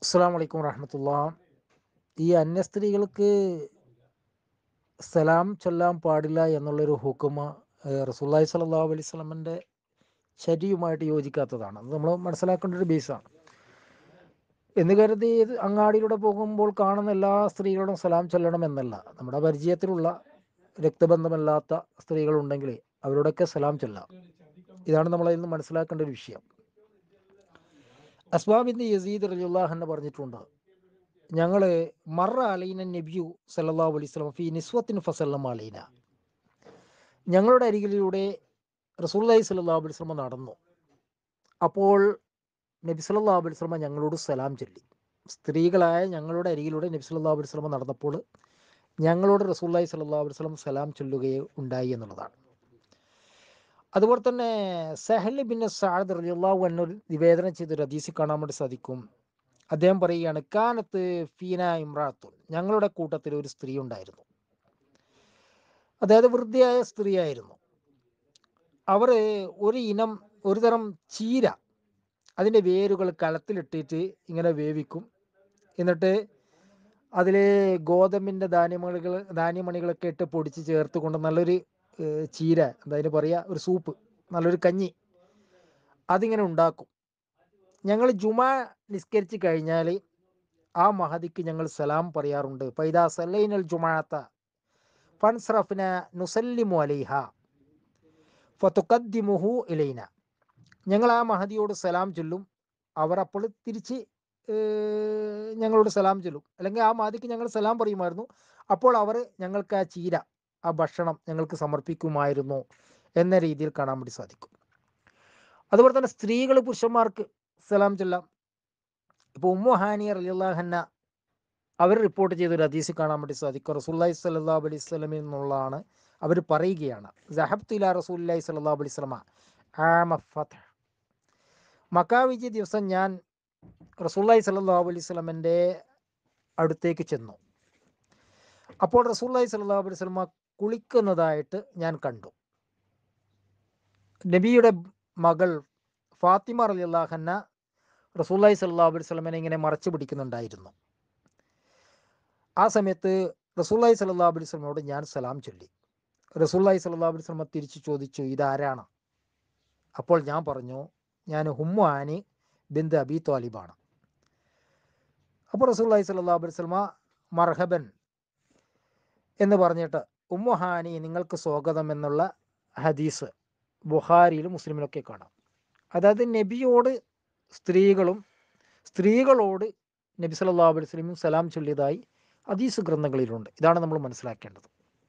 അസ്സാം വലൈക്കും വറഹമത്തുള്ള ഈ അന്യ സ്ത്രീകൾക്ക് സലാം ചൊല്ലാൻ പാടില്ല എന്നുള്ളൊരു ഹുക്കുമ റസൂല്ലായി സല്ലാ അലൈഹി സ്വലമിൻ്റെ ശരിയുമായിട്ട് യോജിക്കാത്തതാണ് അത് നമ്മൾ മനസ്സിലാക്കേണ്ട ഒരു ബേസാണ് എന്ന് കരുതി ഇത് അങ്ങാടിയിലൂടെ പോകുമ്പോൾ കാണുന്ന എല്ലാ സ്ത്രീകളോടും സലാം ചൊല്ലണം എന്നല്ല നമ്മുടെ പരിചയത്തിലുള്ള രക്തബന്ധമല്ലാത്ത സ്ത്രീകളുണ്ടെങ്കിൽ അവരോടൊക്കെ സലാം ചൊല്ലാം ഇതാണ് നമ്മൾ ഇന്ന് മനസ്സിലാക്കേണ്ട ഒരു വിഷയം അസ്ബാബിൻ്റെ യസീദ് റലിയുള്ളാഹ് പറഞ്ഞിട്ടുണ്ട് ഞങ്ങൾ മറ അലീന നബിയു സല്ലാ അലൈഹി സ്വലം ഫി നിസ്വത്തിൻ ഫസല്ലം അലീന ഞങ്ങളുടെ അരികിലൂടെ റസൂല്ലായി സല്ലാ അലൈഹി സ്വലമ നടന്നു അപ്പോൾ നബി സല്ലാ അലൈഹി സ്വലമ ഞങ്ങളോട് സലാം ചൊല്ലി സ്ത്രീകളായ ഞങ്ങളുടെ അരികിലൂടെ നബി സല്ലാ അലൈഹി സ്വലമ നടന്നപ്പോൾ ഞങ്ങളോട് റസൂല്ലായി സല്ലാ അലൈഹി സ്വലം സലാം ചൊല്ലുകയെ ഉണ്ടായി എന്നുള്ളതാണ് അതുപോലെ തന്നെ സഹൽ ബിൻ സാദ് റലിയുള്ളാഹു എന്നൊ നിവേദനം ചെയ്തൊരു ഹദീസിൽ കാണാൻ വേണ്ടി സാധിക്കും അദ്ദേഹം പറയുകയാണ് കാനത്ത് ഫീന ഇമ്രാത്തുൻ ഞങ്ങളുടെ കൂട്ടത്തിൽ ഒരു സ്ത്രീ ഉണ്ടായിരുന്നു അതായത് വൃദ്ധയായ സ്ത്രീയായിരുന്നു അവർ ഒരു ഇനം ഒരു തരം ചീര അതിൻ്റെ വേരുകൾ കലത്തിലിട്ടിട്ട് ഇങ്ങനെ വേവിക്കും എന്നിട്ട് അതിൽ ഗോതമ്പിൻ്റെ ധാന്യമണികൾ ധാന്യമണികളൊക്കെ ഇട്ട് പൊടിച്ച് ചേർത്ത് കൊണ്ട് നല്ലൊരു ചീര എന്താ അതിന് പറയുക ഒരു സൂപ്പ് നല്ലൊരു കഞ്ഞി അതിങ്ങനെ ഉണ്ടാക്കും ഞങ്ങൾ ജുമ നിസ്കരിച്ച് കഴിഞ്ഞാൽ ആ മഹദിക്ക് ഞങ്ങൾ സലാം പറയാറുണ്ട് പൈദാ സല്ലൈനൽ ജുമാഅത്ത ഫൻസ്റഫ്ന നുസല്ലിമു അലൈഹ ഫതുഖദ്ദിമുഹു ഇലൈന ഞങ്ങൾ ആ മഹദിയോട് സലാം ചൊല്ലും അവർ അപ്പോൾ തിരിച്ച് ഞങ്ങളോട് സലാം ചൊല്ലും അല്ലെങ്കിൽ ആ മഹദിക്ക് ഞങ്ങൾ സലാം പറയുമായിരുന്നു അപ്പോൾ അവർ ഞങ്ങൾക്ക് ആ ചീര ആ ഭക്ഷണം ഞങ്ങൾക്ക് സമർപ്പിക്കുമായിരുന്നു എന്ന രീതിയിൽ കാണാൻ വേണ്ടി സാധിക്കും അതുപോലെ തന്നെ സ്ത്രീകൾ പുരുഷന്മാർക്ക് സലാം ചൊല്ലാം ഇപ്പോൾ ഉമ്മു ഹാനിയർ അലിഹന്ന അവർ റിപ്പോർട്ട് ചെയ്തൊരു ഹദീസ് കാണാൻ വേണ്ടി സാധിക്കും റസൂല്ലായി സല്ലാ അലൈഹി സ്വലമിൽ നിന്നുള്ളതാണ് അവർ പറയുകയാണ് ജഹബ്തുല റസൂല്ലായി സല്ലാ അലൈഹി സ്വലമ ആമഫത്ത് മക്കാ വിജയ ദിവസം ഞാൻ റസൂല്ലായി സല്ലാ അലൈഹി സ്വലമിൻ്റെ അടുത്തേക്ക് ചെന്നു അപ്പോൾ റസൂല്ലായി സല്ലാ അലൈഹി സ്വലമ കുളിക്കുന്നതായിട്ട് ഞാൻ കണ്ടു നബിയുടെ മകൾ ഫാത്തിമ അലി അള്ളാഹന്ന റസൂല്ലായി സല്ലാ അലൈഹി സ്വലമിനെ ഇങ്ങനെ മറച്ചു പിടിക്കുന്നുണ്ടായിരുന്നു ആ സമയത്ത് റസൂല്ലായി സല്ലാ അലൈഹി സ്വലമോട് ഞാൻ സലാം ചൊല്ലി റസൂല്ലായി സല്ലാ അലൈഹി സ്വലമ തിരിച്ചു ചോദിച്ചു ഇതാരാണ് അപ്പോൾ ഞാൻ പറഞ്ഞു ഞാൻ ഹുമ്മു ആനി ബിന്ദ് അബി താലിബാണ് അപ്പോൾ റസൂല്ലായി സല്ലാ അലൈഹി സ്വലമ മർഹബൻ എന്ന് പറഞ്ഞിട്ട് ഉമ്മുഹാനി നിങ്ങൾക്ക് സ്വാഗതം എന്നുള്ള ഹദീസ് ബുഹാരിയിലും മുസ്ലിമിലൊക്കെ കാണാം അതായത് നബിയോട് സ്ത്രീകളും സ്ത്രീകളോട് നബി സല്ലാ അലൈഹി സ്വലമും സലാം ചൊല്ലിയതായി ഹദീസ് ഗ്രന്ഥങ്ങളിലുണ്ട് ഇതാണ് നമ്മൾ മനസ്സിലാക്കേണ്ടത്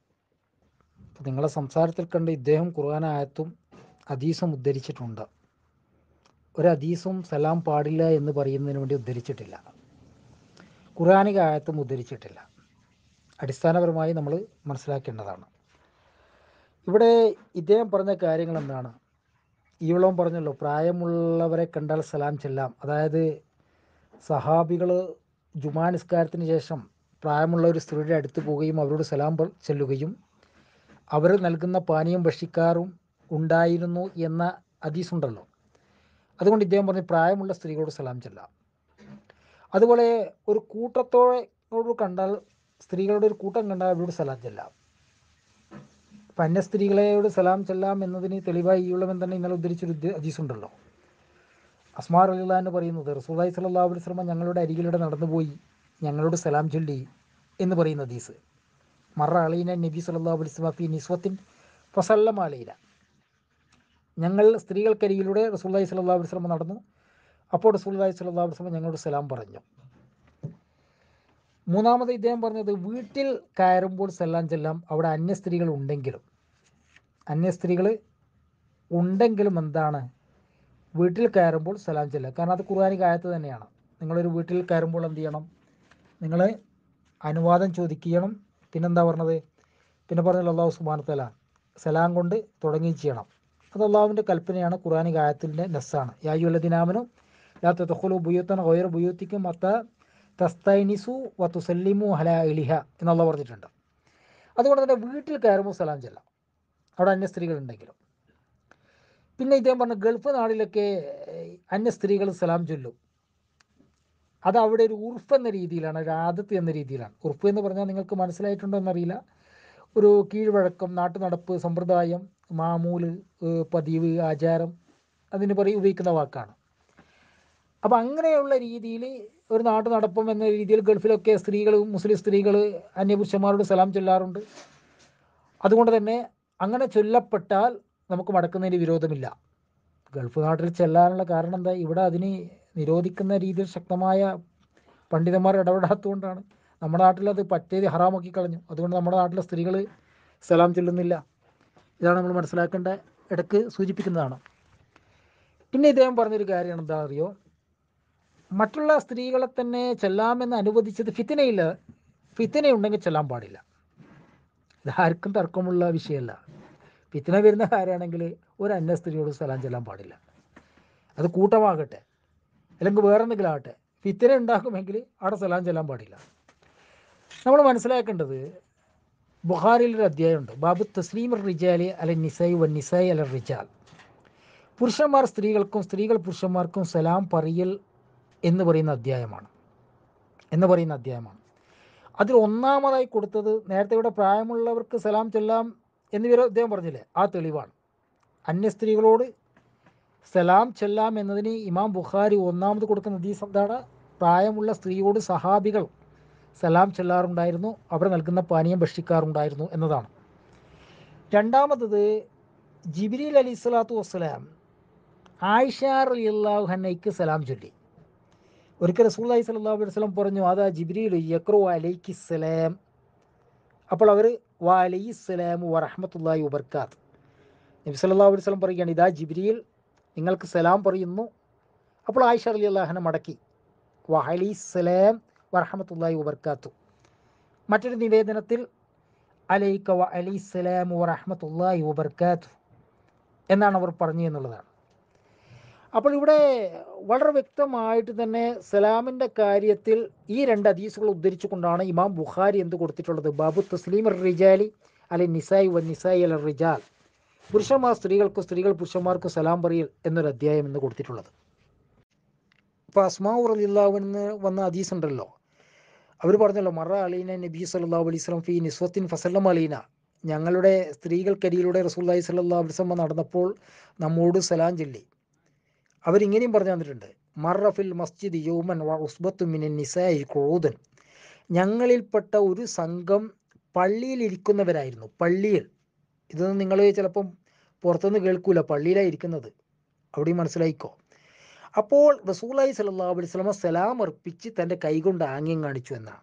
നിങ്ങളെ സംസാരത്തിൽ കണ്ട് ഇദ്ദേഹം ഖുർആാനായത്തും ഹദീസും ഉദ്ധരിച്ചിട്ടുണ്ട് ഒരു ഹദീസും സലാം പാടില്ല എന്ന് പറയുന്നതിന് വേണ്ടി ഉദ്ധരിച്ചിട്ടില്ല ഖുർആാനിക ആയത്തും ഉദ്ധരിച്ചിട്ടില്ല അടിസ്ഥാനപരമായി നമ്മൾ മനസ്സിലാക്കേണ്ടതാണ് ഇവിടെ ഇദ്ദേഹം പറഞ്ഞ കാര്യങ്ങൾ എന്താണ് ഈവളം പറഞ്ഞല്ലോ പ്രായമുള്ളവരെ കണ്ടാൽ സലാം ചെല്ലാം അതായത് സഹാബികൾ ജുമാ നിസ്കാരത്തിന് ശേഷം പ്രായമുള്ള ഒരു സ്ത്രീയുടെ അടുത്ത് പോവുകയും അവരോട് സലാം ചെല്ലുകയും അവർ നൽകുന്ന പാനീയം ഭക്ഷിക്കാറും ഉണ്ടായിരുന്നു എന്ന ഹദീസുണ്ടല്ലോ അതുകൊണ്ട് ഇദ്ദേഹം പറഞ്ഞു പ്രായമുള്ള സ്ത്രീകളോട് സലാം ചെല്ലാം അതുപോലെ ഒരു കൂട്ടത്തോട് കണ്ടാൽ സ്ത്രീകളുടെ ഒരു കൂട്ടം കണ്ടാൽ അവരോട് സലാം ചെല്ലാം അപ്പം അന്യ സ്ത്രീകളെയോട് സലാം ചെല്ലാം എന്നതിന് തെളിവായി ഈയുള്ളവൻ തന്നെ ഇന്നലെ ഉദ്ധരിച്ചൊരു ഹദീസുണ്ടല്ലോ അസ്മാർ അലിള്ളഹാന്ന് പറയുന്നത് റസൂലായി സല്ലാ അലൈഹി സ്വലമ ഞങ്ങളുടെ അരികിലൂടെ നടന്നുപോയി ഞങ്ങളോട് സലാം ചൊല്ലി എന്ന് പറയുന്ന ഹദീസ് മറ അലീന നബി സല്ലാ അലൈഹി സ്വലമ ഫി നിസ്വത്തിൻ ഫസല്ലം അലീന ഞങ്ങൾ സ്ത്രീകൾക്കരികിലൂടെ റസൂല്ലായി സല്ലാ അലൈഹി സ്വലമ നടന്നു അപ്പോൾ റസൂല്ലായി സല്ലാ അലൈഹി സ്വലമ ഞങ്ങളോട് സലാം പറഞ്ഞു മൂന്നാമത് ഇദ്ദേഹം പറഞ്ഞത് വീട്ടിൽ കയറുമ്പോൾ സലാം ചെല്ലാം അവിടെ അന്യ സ്ത്രീകൾ ഉണ്ടെങ്കിലും അന്യ സ്ത്രീകൾ ഉണ്ടെങ്കിലും എന്താണ് വീട്ടിൽ കയറുമ്പോൾ സലാം ചെല്ലാം കാരണം അത് ഖുർആാനിക ആയത്ത് തന്നെയാണ് നിങ്ങളൊരു വീട്ടിൽ കയറുമ്പോൾ എന്ത് ചെയ്യണം നിങ്ങൾ അനുവാദം ചോദിക്കണം പിന്നെന്താ പറഞ്ഞത് പിന്നെ പറഞ്ഞല്ലോ അള്ളാഹു സുബാനത്തല സലാം കൊണ്ട് തുടങ്ങി ചെയ്യണം അത് അള്ളാഹുവിൻ്റെ കൽപ്പനയാണ് ഖുർആാനിക ആയത്തിൻ്റെ നെസ്സാണ് യായുല്ലദിനാമനും ലാ തുഖലു ബുയൂത്തൻ ഗൈർ ബുയൂത്തിക്കും അത്ത തസ്തൈനിസു വ തുസല്ലിമു ഹല ഇലിഹ എന്നുള്ള പറഞ്ഞിട്ടുണ്ട് അതുകൊണ്ട് തന്നെ വീട്ടിൽ കയറുമ്പോൾ സലാം ചെല്ലാം അവിടെ അന്യ സ്ത്രീകളുണ്ടെങ്കിലും പിന്നെ ഇദ്ദേഹം പറഞ്ഞു ഗൾഫ് നാടിലൊക്കെ അന്യ സ്ത്രീകൾ സലാം ചൊല്ലും അത് അവിടെ ഒരു ഉറുഫ് എന്ന രീതിയിലാണ് ഒരു ആദത്ത് എന്ന രീതിയിലാണ് ഉറുഫ് എന്ന് പറഞ്ഞാൽ നിങ്ങൾക്ക് മനസ്സിലായിട്ടുണ്ടോ എന്നറിയില്ല ഒരു കീഴ്വഴക്കം നാട്ടു നടപ്പ് സമ്പ്രദായം മാമൂല് ഏഹ് പതിവ് ആചാരം അതിന് പറയും ഉപയോഗിക്കുന്ന വാക്കാണ് അപ്പം അങ്ങനെയുള്ള രീതിയിൽ ഒരു നാട്ടു നടപ്പം എന്ന രീതിയിൽ ഗൾഫിലൊക്കെ സ്ത്രീകൾ മുസ്ലിം സ്ത്രീകൾ അന്യപുരുഷന്മാരോട് സലാം ചൊല്ലാറുണ്ട് അതുകൊണ്ട് തന്നെ അങ്ങനെ ചൊല്ലപ്പെട്ടാൽ നമുക്ക് മടക്കുന്നതിന് വിരോധമില്ല ഗൾഫ് നാട്ടിൽ ചെല്ലാനുള്ള കാരണം എന്താ ഇവിടെ അതിന് നിരോധിക്കുന്ന രീതിയിൽ ശക്തമായ പണ്ഡിതന്മാർ ഇടപെടാത്തതുകൊണ്ടാണ് നമ്മുടെ നാട്ടിൽ അത് പറ്റേത് ഹറാമാക്കി കളഞ്ഞു അതുകൊണ്ട് നമ്മുടെ നാട്ടിലെ സ്ത്രീകൾ സലാം ചൊല്ലുന്നില്ല ഇതാണ് നമ്മൾ മനസ്സിലാക്കേണ്ട ഇടയ്ക്ക് സൂചിപ്പിക്കുന്നതാണ് പിന്നെ ഇദ്ദേഹം പറഞ്ഞൊരു കാര്യമാണ് എന്താ അറിയോ മറ്റുള്ള സ്ത്രീകളെ തന്നെ ചെല്ലാമെന്ന് അനുവദിച്ചത് ഫിത്തിനയില്ല ഫിത്തിനയുണ്ടെങ്കിൽ ചെല്ലാൻ പാടില്ല ഇത് ആർക്കും തർക്കമുള്ള വിഷയമല്ല ഫിത്തിന വരുന്ന കാര്യമാണെങ്കിൽ ഒരു അന്യ സ്ത്രീയോട് സലാം ചെല്ലാൻ പാടില്ല അത് കൂട്ടമാകട്ടെ അല്ലെങ്കിൽ വേറെ എന്തെങ്കിലും ആകട്ടെ ഫിത്തിന ഉണ്ടാക്കുമെങ്കിൽ അവിടെ സലാം ചെല്ലാൻ പാടില്ല നമ്മൾ മനസ്സിലാക്കേണ്ടത് ബുഹാരിൽ ഒരു അധ്യായമുണ്ട് ബാബു തസ്ലീം റിജാലി അല നിസായി വ നിസായി അല റിജാൽ പുരുഷന്മാർ സ്ത്രീകൾക്കും സ്ത്രീകൾ പുരുഷന്മാർക്കും സലാം പറയൽ എന്ന് പറയുന്ന അധ്യായമാണ് എന്ന് പറയുന്ന അധ്യായമാണ് അതിൽ ഒന്നാമതായി കൊടുത്തത് നേരത്തെ ഇവിടെ പ്രായമുള്ളവർക്ക് സലാം ചൊല്ലാം എന്നിവർ അദ്ദേഹം പറഞ്ഞില്ലേ ആ തെളിവാണ് അന്യ സ്ത്രീകളോട് സലാം ചെല്ലാം എന്നതിന് ഇമാം ബുഖാരി ഒന്നാമത് കൊടുക്കുന്ന ഹദീസ് എന്താണ് പ്രായമുള്ള സ്ത്രീയോട് സഹാബികൾ സലാം ചെല്ലാറുണ്ടായിരുന്നു അവർ നൽകുന്ന പാനീയം ഭക്ഷിക്കാറുണ്ടായിരുന്നു എന്നതാണ് രണ്ടാമത്തത് ജിബിരിൽ അലി സ്വലാത്തു വസ്സലാം ആയിഷ അലിയല്ലാഹു ഹന്നയ്ക്ക് സലാം ചൊല്ലി ഒരിക്കൽ റസൂല്ലായി സല്ലാ അലൈഹി വസല്ലം പറഞ്ഞു അതാ ജിബ്രീൽ യക്രു അലൈക്ക് സലാം അപ്പോൾ അവർ വാ അലൈഹി സ്വലാം വറഹമത്തല്ലാഹി വബർക്കാത്ത് നബി സല്ലല്ലാഹു അലൈഹി വസല്ലം പറയുകയാണ് ഇതാ ജിബ്രീൽ നിങ്ങൾക്ക് സലാം പറയുന്നു അപ്പോൾ ആയിഷ അലി അള്ളാഹനെ മടക്കി വാ അലൈഹി സ്വലാം വറഹമത്തല്ലാഹി വബർക്കാത്തു മറ്റൊരു നിവേദനത്തിൽ അലൈക്ക വ അലൈഹി സ്വലാം വറഹമത്തല്ലാഹി വബർക്കാത്തു എന്നാണ് അവർ പറഞ്ഞു എന്നുള്ളതാണ് അപ്പോൾ ഇവിടെ വളരെ വ്യക്തമായിട്ട് തന്നെ സലാമിൻ്റെ കാര്യത്തിൽ ഈ രണ്ട് ഹദീസുകൾ ഉദ്ധരിച്ചുകൊണ്ടാണ് ഇമാം ബുഖാരി എന്ത് കൊടുത്തിട്ടുള്ളത് ബാബു തസ്ലീം റിജാലി അല്ലെ നിസായി വ നിസായി അൽ റിജാൽ പുരുഷന്മാർ സ്ത്രീകൾക്കും സ്ത്രീകൾ പുരുഷന്മാർക്കും സലാം പറയൽ എന്നൊരു അധ്യായം എന്ന് കൊടുത്തിട്ടുള്ളത് ഇപ്പോൾ അസ്മാഉ റലിള്ളാവിന് വന്ന ഹദീസ് ഉണ്ടല്ലോ അവർ പറഞ്ഞല്ലോ മറ അലീന നബി സല്ലല്ലാഹു അലൈഹി വസല്ലം ഫി നിസ്വത്തിൻ ഫസല്ലം അലീന ഞങ്ങളുടെ സ്ത്രീകൾക്കരിയിലൂടെ റസൂല്ലായി സല്ലല്ലാഹു അലൈഹി വസല്ലം നടന്നപ്പോൾ നമ്മോട് സലാം ചൊല്ലി അവരിങ്ങനെയും പറഞ്ഞു തന്നിട്ടുണ്ട് മറഫിൽ മസ്ജിദ് യൗമൻ വ ഉസ്ബത്തു മിനൻ നിസായി ഖുഊദൻ ഞങ്ങളിൽപ്പെട്ട ഒരു സംഘം പള്ളിയിൽ ഇരിക്കുന്നവരായിരുന്നു പള്ളിയിൽ ഇതൊന്നും നിങ്ങൾ ചിലപ്പം പുറത്തുനിന്ന് കേൾക്കൂല പള്ളിയിലാണ് ഇരിക്കുന്നത് അവിടെയും മനസ്സിലായിക്കോ അപ്പോൾ റസൂലായി സല്ലല്ലാഹു അലൈഹി വസല്ലമ സലാം അർപ്പിച്ച് തൻ്റെ കൈകൊണ്ട് ആംഗ്യം കാണിച്ചു എന്നാണ്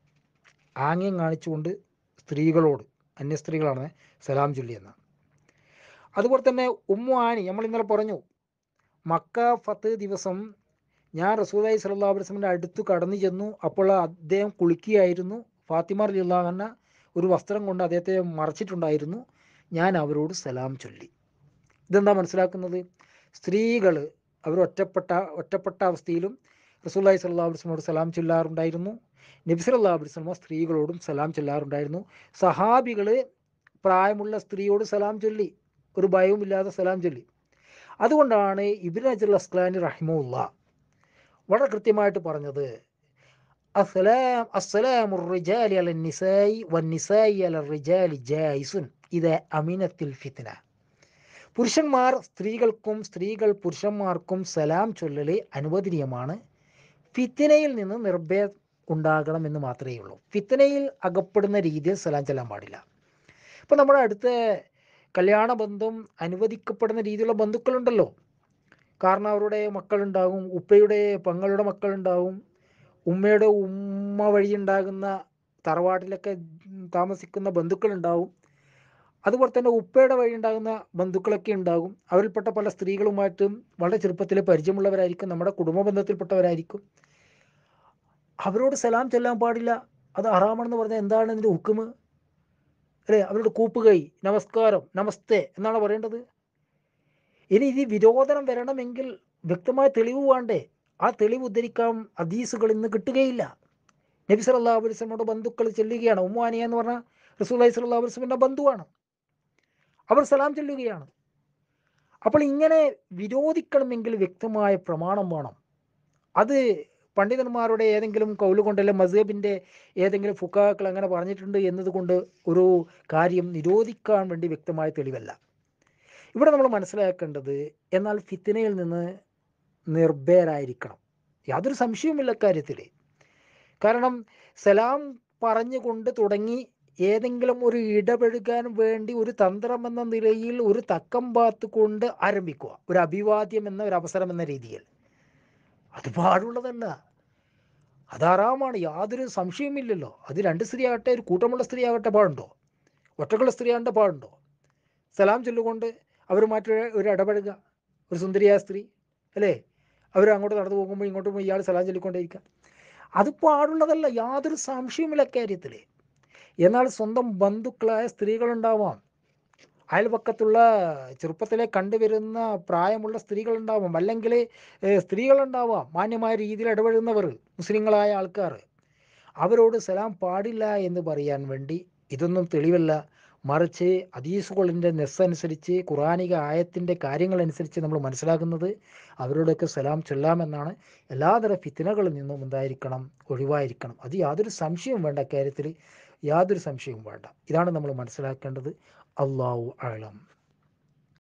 ആംഗ്യം കാണിച്ചുകൊണ്ട് സ്ത്രീകളോട് അന്യ സ്ത്രീകളാണ് സലാം ചൊല്ലി എന്നാണ് അതുപോലെ തന്നെ ഉമ്മു ആനി നമ്മൾ ഇന്നലെ പറഞ്ഞു മക്ക ഫത്ത് ദിവസം ഞാൻ റസൂലായി സല്ലല്ലാഹു അലൈഹി വസല്ലമയുടെ അടുത്ത് കടന്നു ചെന്നു അപ്പോൾ അദ്ദേഹം കുളിക്കുകയായിരുന്നു ഫാത്തിമ റളിയല്ലാഹു ഒരു വസ്ത്രം കൊണ്ട് അദ്ദേഹത്തെ മറച്ചിട്ടുണ്ടായിരുന്നു ഞാൻ അവരോട് സലാം ചൊല്ലി ഇതെന്താ മനസ്സിലാക്കുന്നത് സ്ത്രീകൾ അവർ ഒറ്റപ്പെട്ട ഒറ്റപ്പെട്ട അവസ്ഥയിലും റസൂല്ലായി സല്ലാ അബ്ദുസ്ലമോട് സലാം ചൊല്ലാറുണ്ടായിരുന്നു നബി സല്ലാ അബ്ദുസ്ലമ സ്ത്രീകളോടും സലാം ചൊല്ലാറുണ്ടായിരുന്നു സഹാബികൾ പ്രായമുള്ള സ്ത്രീയോട് സലാം ചൊല്ലി ഒരു ഭയവുമില്ലാതെ സലാം ചൊല്ലി അതുകൊണ്ടാണ് ഇബിൻ അജുൽ അസ്ലാനി റഹിമുല്ല വളരെ കൃത്യമായിട്ട് പറഞ്ഞത് അസ്സലാം അസ്സലാമു റിജാലി അല നിസായി വന്നിസായി അല റിജാലി ജായിസുൻ ഇത് അമിനത്തിൽ ഫിത്ന പുരുഷന്മാർ സ്ത്രീകൾക്കും സ്ത്രീകൾ പുരുഷന്മാർക്കും സലാം ചൊല്ലല് അനുവദനീയമാണ് ഫിത്തിനയിൽ നിന്ന് നിർഭയം ഉണ്ടാകണം എന്ന് മാത്രമേ ഉള്ളൂ ഫിത്തിനയിൽ അകപ്പെടുന്ന രീതിയിൽ സലാം ചെല്ലാൻ പാടില്ല ഇപ്പം നമ്മുടെ അടുത്ത കല്യാണ ബന്ധം അനുവദിക്കപ്പെടുന്ന രീതിയിലുള്ള ബന്ധുക്കളുണ്ടല്ലോ കാരണം അവരുടെ മക്കളുണ്ടാകും ഉപ്പയുടെ പെങ്ങളുടെ മക്കളുണ്ടാവും ഉമ്മയുടെ ഉമ്മ വഴിയുണ്ടാകുന്ന തറവാട്ടിലൊക്കെ താമസിക്കുന്ന ബന്ധുക്കളുണ്ടാവും അതുപോലെ തന്നെ ഉപ്പയുടെ വഴി ഉണ്ടാകുന്ന ബന്ധുക്കളൊക്കെ ഉണ്ടാകും അവരിൽപ്പെട്ട പല സ്ത്രീകളുമായിട്ടും വളരെ ചെറുപ്പത്തിൽ പരിചയമുള്ളവരായിരിക്കും നമ്മുടെ കുടുംബ ബന്ധത്തിൽപ്പെട്ടവരായിരിക്കും അവരോട് സലാം ചെല്ലാൻ പാടില്ല അത് ഹറാമാണെന്ന് പറഞ്ഞാൽ എന്താണ് ഇതിൻ്റെ ഹുക്കുമ് അല്ലേ അവരോട് കൂപ്പുകൈ നമസ്കാരം നമസ്തേ എന്നാണ് പറയേണ്ടത് ഇനി ഇത് വിരോധനം വരണമെങ്കിൽ വ്യക്തമായ തെളിവ് വേണ്ടേ ആ തെളിവ് ഉദ്ധരിക്കാൻ ഹദീസുകൾ ഇന്ന് കിട്ടുകയില്ല നബി സല്ലല്ലാഹു അലൈഹി വസല്ലമയുടെ ബന്ധുക്കൾ ചെല്ലുകയാണ് ഉമ്മാനിയ എന്ന് പറഞ്ഞാൽ റസൂലി സല്ലല്ലാഹു അലൈഹി വസല്ലമയുടെ ബന്ധുവാണ് അവർ സലാം ചൊല്ലുകയാണ് അപ്പോൾ ഇങ്ങനെ വിരോധിക്കണമെങ്കിൽ വ്യക്തമായ പ്രമാണം വേണം അത് പണ്ഡിതന്മാരുടെ ഏതെങ്കിലും കൗല് കൊണ്ടല്ല മസേബിൻ്റെ ഏതെങ്കിലും ഫുക്കാക്കൾ അങ്ങനെ പറഞ്ഞിട്ടുണ്ട് എന്നതുകൊണ്ട് ഒരു കാര്യം നിരോധിക്കാൻ വേണ്ടി വ്യക്തമായ തെളിവല്ല ഇവിടെ നമ്മൾ മനസ്സിലാക്കേണ്ടത് എന്നാൽ ഫിത്തിനയിൽ നിന്ന് നിർഭയരായിരിക്കണം യാതൊരു സംശയവുമില്ല കാര്യത്തിൽ കാരണം സലാം പറഞ്ഞുകൊണ്ട് തുടങ്ങി ഏതെങ്കിലും ഒരു ഇടപഴകാൻ വേണ്ടി ഒരു തന്ത്രം എന്ന നിലയിൽ ഒരു തക്കം പാത്ത് കൊണ്ട് ആരംഭിക്കുക ഒരു അഭിവാദ്യം എന്ന ഒരു അവസരം എന്ന രീതിയിൽ അത് പാടുള്ളതല്ല അത് ഹറാമാണ് യാതൊരു സംശയവുമില്ലല്ലോ അത് രണ്ട് സ്ത്രീ ആകട്ടെ ഒരു കൂട്ടമുള്ള സ്ത്രീ ആകട്ടെ പാടുണ്ടോ ഒറ്റക്കുള്ള സ്ത്രീ ആകട്ടെ പാടുണ്ടോ സലാം ചൊല്ലുകൊണ്ട് അവരുമായിട്ട് ഒരു ഇടപഴകുക ഒരു സുന്ദരിയായ സ്ത്രീ അല്ലേ അവർ അങ്ങോട്ട് നടന്നു പോകുമ്പോൾ ഇങ്ങോട്ട് പോയി ഇയാൾ സലാം ചൊല്ലിക്കൊണ്ടേയിരിക്കുക അത് പാടുള്ളതല്ല യാതൊരു സംശയവുമില്ല കാര്യത്തിൽ എന്നാൽ സ്വന്തം ബന്ധുക്കളായ സ്ത്രീകളുണ്ടാവാം അയൽപക്കത്തുള്ള ചെറുപ്പത്തിലെ കണ്ടുവരുന്ന പ്രായമുള്ള സ്ത്രീകളുണ്ടാവാം അല്ലെങ്കിൽ ഏഹ്, സ്ത്രീകളുണ്ടാവാം മാന്യമായ രീതിയിൽ ഇടപെടുന്നവർ മുസ്ലിങ്ങളായ ആൾക്കാർ അവരോട് സലാം പാടില്ല എന്ന് പറയാൻ വേണ്ടി ഇതൊന്നും തെളിവല്ല മറിച്ച് ഹദീസുകളിൻ്റെ നെസ്സനുസരിച്ച് ഖുറാനിക ആയത്തിൻ്റെ കാര്യങ്ങളനുസരിച്ച് നമ്മൾ മനസ്സിലാക്കുന്നത് അവരോടൊക്കെ സലാം ചൊല്ലാമെന്നാണ് എല്ലാതര ഫിത്തിനകളിൽ നിന്നും എന്തായിരിക്കണം ഒഴിവായിരിക്കണം അത് യാതൊരു സംശയവും വേണ്ട കാര്യത്തിൽ യാതൊരു സംശയവും വേണ്ട ഇതാണ് നമ്മൾ മനസ്സിലാക്കേണ്ടത് അള്ളാഹു ആലം